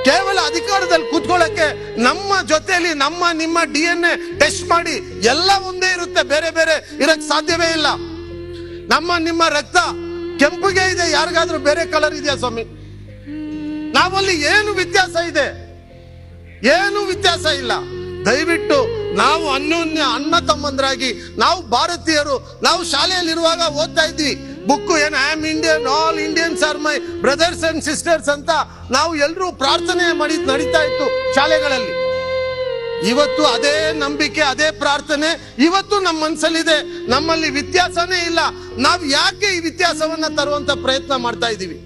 ಕೇವಲ ಅಧಿಕಾರದಲ್ಲಿ ಕೂತ್ಕೊಳ್ಳಕ್ಕೆ ನಮ್ಮ ಜೊತೆಯಲ್ಲಿ ನಮ್ಮ ನಿಮ್ಮ ಡಿ ಎನ್ ಎ ಟೆಸ್ಟ್ ಮಾಡಿ ಎಲ್ಲ ಒಂದೇ ಇರುತ್ತೆ ಬೇರೆ ಬೇರೆ ಇರಕ್ ಸಾಧ್ಯವೇ ಇಲ್ಲ ನಮ್ಮ ನಿಮ್ಮ ರಕ್ತ ಕೆಂಪುಗೆ ಇದೆ ಯಾರಿಗಾದ್ರೂ ಬೇರೆ ಕಲರ್ ಇದೆಯಾ ಸ್ವಾಮಿ ನಾವಲ್ಲಿ ಏನು ವ್ಯತ್ಯಾಸ ಇದೆ ಏನು ವ್ಯತ್ಯಾಸ ಇಲ್ಲ ದಯವಿಟ್ಟು ನಾವು ಅನ್ಯೋನ್ಯ ಅಣ್ಣ ತಮ್ಮಂದ್ರಾಗಿ ನಾವು ಭಾರತೀಯರು ನಾವು ಶಾಲೆಯಲ್ಲಿರುವಾಗ ಓದ್ತಾ ಇದ್ವಿ ಬುಕ್ ಏನ್ I am Indian all Indians are my brothers and sisters ಅಂತ ನಾವು ಎಲ್ಲರೂ ಪ್ರಾರ್ಥನೆ ಮಾಡಿ ನಡೀತಾ ಇತ್ತು ಶಾಲೆಗಳಲ್ಲಿ ಇವತ್ತು ಅದೇ ನಂಬಿಕೆ ಅದೇ ಪ್ರಾರ್ಥನೆ ಇವತ್ತು ನಮ್ಮ ಮನಸ್ಸಲ್ಲಿದೆ ನಮ್ಮಲ್ಲಿ ವ್ಯತ್ಯಾಸನೇ ಇಲ್ಲ ನಾವು ಯಾಕೆ ಈ ವ್ಯತ್ಯಾಸವನ್ನ ತರುವಂತ ಪ್ರಯತ್ನ ಮಾಡ್ತಾ ಇದ್ದೀವಿ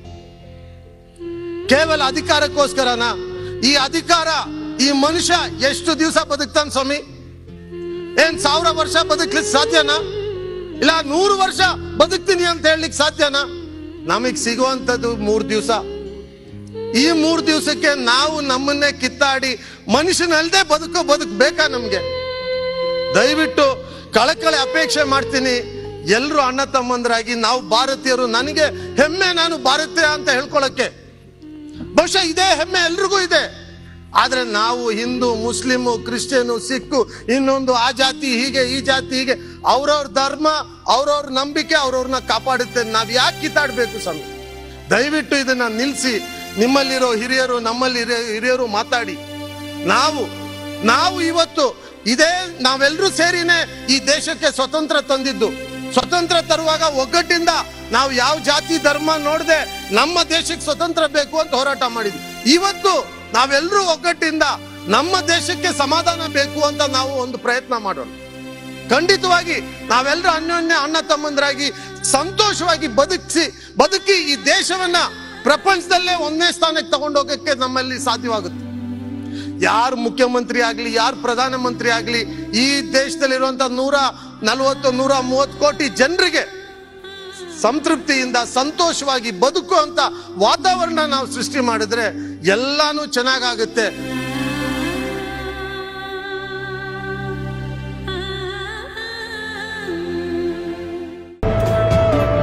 ಕೇವಲ ಅಧಿಕಾರಕ್ಕೋಸ್ಕರನ ಈ ಅಧಿಕಾರ ಈ ಮನುಷ್ಯ ಎಷ್ಟು ದಿವಸ ಬದುಕ್ತಾನೆ ಸ್ವಾಮಿ ಏನ್ ಸಾವಿರ ವರ್ಷ ಬದುಕ್ಲಿಕ್ಕೆ ಸಾಧ್ಯನಾ ಇಲ್ಲ ನೂರು ವರ್ಷ ಬದುಕ್ತೀನಿ ಅಂತ ಹೇಳಲಿಕ್ಕೆ ಸಾಧ್ಯನಾ ನಮಗ್ ಸಿಗುವಂತದ್ದು ಮೂರ್ ದಿವಸ ಈ ಮೂರ್ ದಿವಸಕ್ಕೆ ನಾವು ನಮ್ಮನ್ನೇ ಕಿತ್ತಾಡಿ ಮನುಷ್ಯನಲ್ದೇ ಬದುಕೋ ಬದುಕ್ ಬೇಕಾ ನಮ್ಗೆ ದಯವಿಟ್ಟು ಕಳಕಳಿ ಅಪೇಕ್ಷೆ ಮಾಡ್ತೀನಿ ಎಲ್ರು ಅಣ್ಣ ತಮ್ಮಂದ್ರಾಗಿ ನಾವು ಭಾರತೀಯರು ನನಗೆ ಹೆಮ್ಮೆ ನಾನು ಭಾರತೀಯ ಅಂತ ಹೇಳ್ಕೊಳಕ್ಕೆ ಬಹುಶಃ ಇದೇ ಹೆಮ್ಮೆ ಎಲ್ರಿಗೂ ಇದೆ ಆದ್ರೆ ನಾವು ಹಿಂದೂ ಮುಸ್ಲಿಮು ಕ್ರಿಶ್ಚಿಯನು ಸಿಕ್ಕು ಇನ್ನೊಂದು ಆ ಜಾತಿ ಹೀಗೆ ಈ ಜಾತಿ ಹೀಗೆ ಅವ್ರವ್ರ ಧರ್ಮ ಅವ್ರವ್ರ ನಂಬಿಕೆ ಅವ್ರವ್ರನ್ನ ಕಾಪಾಡುತ್ತೆ ನಾವ್ ಯಾಕೆ ಕಿತ್ತಾಡ್ಬೇಕು ಸ್ವಾಮಿ ದಯವಿಟ್ಟು ಇದನ್ನ ನಿಲ್ಸಿ ನಿಮ್ಮಲ್ಲಿರೋ ಹಿರಿಯರು ನಮ್ಮಲ್ಲಿ ಹಿರಿಯ- ಹಿರಿಯರು ಮಾತಾಡಿ ನಾವು ನಾವು ಇವತ್ತು ಇದೇ ನಾವೆಲ್ಲರೂ ಸೇರಿನೇ ಈ ದೇಶಕ್ಕೆ ಸ್ವತಂತ್ರ ತಂದಿದ್ದು ಸ್ವತಂತ್ರ ತರುವಾಗ ಒಗ್ಗಟ್ಟಿಂದ ನಾವು ಯಾವ ಜಾತಿ ಧರ್ಮ ನೋಡದೆ ನಮ್ಮ ದೇಶಕ್ಕೆ ಸ್ವತಂತ್ರ ಬೇಕು ಅಂತ ಹೋರಾಟ ಮಾಡಿದ್ವಿ ಇವತ್ತು ನಾವೆಲ್ಲರೂ ಒಗ್ಗಟ್ಟಿಂದ ನಮ್ಮ ದೇಶಕ್ಕೆ ಸಮಾಧಾನ ಬೇಕು ಅಂತ ನಾವು ಒಂದು ಪ್ರಯತ್ನ ಮಾಡೋಣ ಖಂಡಿತವಾಗಿ ನಾವೆಲ್ಲರೂ ಅನ್ಯೋನ್ಯ ಅಣ್ಣ ತಮ್ಮಂದರಾಗಿ ಸಂತೋಷವಾಗಿ ಬದುಕಿಸಿ ಬದುಕಿ ಈ ದೇಶವನ್ನ ಪ್ರಪಂಚದಲ್ಲೇ ಒಂದನೇ ಸ್ಥಾನಕ್ಕೆ ತಗೊಂಡೋಗಕ್ಕೆ ನಮ್ಮಲ್ಲಿ ಸಾಧ್ಯವಾಗುತ್ತೆ ಯಾರು ಮುಖ್ಯಮಂತ್ರಿ ಆಗ್ಲಿ ಯಾರು ಪ್ರಧಾನಮಂತ್ರಿ ಆಗ್ಲಿ ಈ ದೇಶದಲ್ಲಿರುವಂತ ನೂರ ನಲವತ್ತು ನೂರ ಮೂವತ್ತು ಕೋಟಿ ಜನರಿಗೆ ಸಂತೃಪ್ತಿಯಿಂದ ಸಂತೋಷವಾಗಿ ಬದುಕುವಂತ ವಾತಾವರಣ ನಾವು ಸೃಷ್ಟಿ ಮಾಡಿದ್ರೆ ಎಲ್ಲಾನು ಚೆನ್ನಾಗಾಗುತ್ತೆ